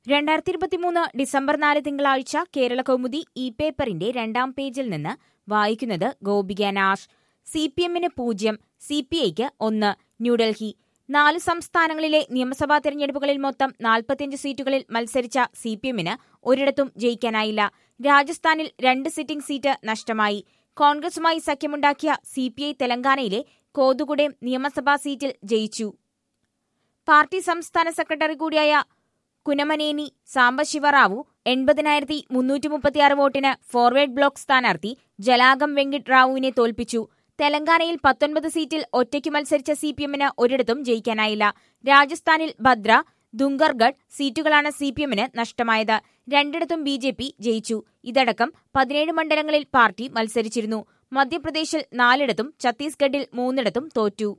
രണ്ടായിരത്തി ഇരുപത്തിമൂന്ന് ഡിസംബർ നാല് തിങ്കളാഴ്ച കേരള കൗമുദി ഇ പേപ്പറിന്റെ രണ്ടാം പേജിൽ നിന്ന് വായിക്കുന്നത് ഗോപിക നാഷ് സി പി എമ്മിന് പൂജ്യം സി പി ഐക്ക് ഒന്ന് ന്യൂഡൽഹി നാല് സംസ്ഥാനങ്ങളിലെ നിയമസഭാ തെരഞ്ഞെടുപ്പുകളിൽ മൊത്തം നാൽപ്പത്തിയഞ്ച് സീറ്റുകളിൽ മത്സരിച്ച സി പി എമ്മിന് ഒരിടത്തും ജയിക്കാനായില്ല രാജസ്ഥാനിൽ രണ്ട് സിറ്റിംഗ് സീറ്റ് നഷ്ടമായി കോൺഗ്രസുമായി സഖ്യമുണ്ടാക്കിയ സി പി ഐ തെലങ്കാനയിലെ കോതുകുടേം നിയമസഭാ സീറ്റിൽ ജയിച്ചു പാർട്ടി സംസ്ഥാന സെക്രട്ടറി കൂടിയായ കുനമനേനി സാംബശിവറാവു എൺപതിനായിരത്തി മുന്നൂറ്റി മുപ്പത്തിയാറ് വോട്ടിന് ഫോർവേഡ് ബ്ലോക്ക് സ്ഥാനാർത്ഥി ജലാഗം വെങ്കിട്ട് റാവുവിനെ തോൽപ്പിച്ചു തെലങ്കാനയിൽ പത്തൊൻപത് സീറ്റിൽ ഒറ്റയ്ക്ക് മത്സരിച്ച സി പി എമ്മിന് ഒരിടത്തും ജയിക്കാനായില്ല രാജസ്ഥാനിൽ ഭദ്ര ദുംഗർഗഡ് സീറ്റുകളാണ് സി പി എമ്മിന് നഷ്ടമായത് രണ്ടിടത്തും ബി ജെ പി ജയിച്ചു ഇതടക്കം പതിനേഴ് മണ്ഡലങ്ങളിൽ പാർട്ടി മത്സരിച്ചിരുന്നു മധ്യപ്രദേശിൽ നാലിടത്തും ഛത്തീസ്ഗഡിൽ മൂന്നിടത്തും തോറ്റു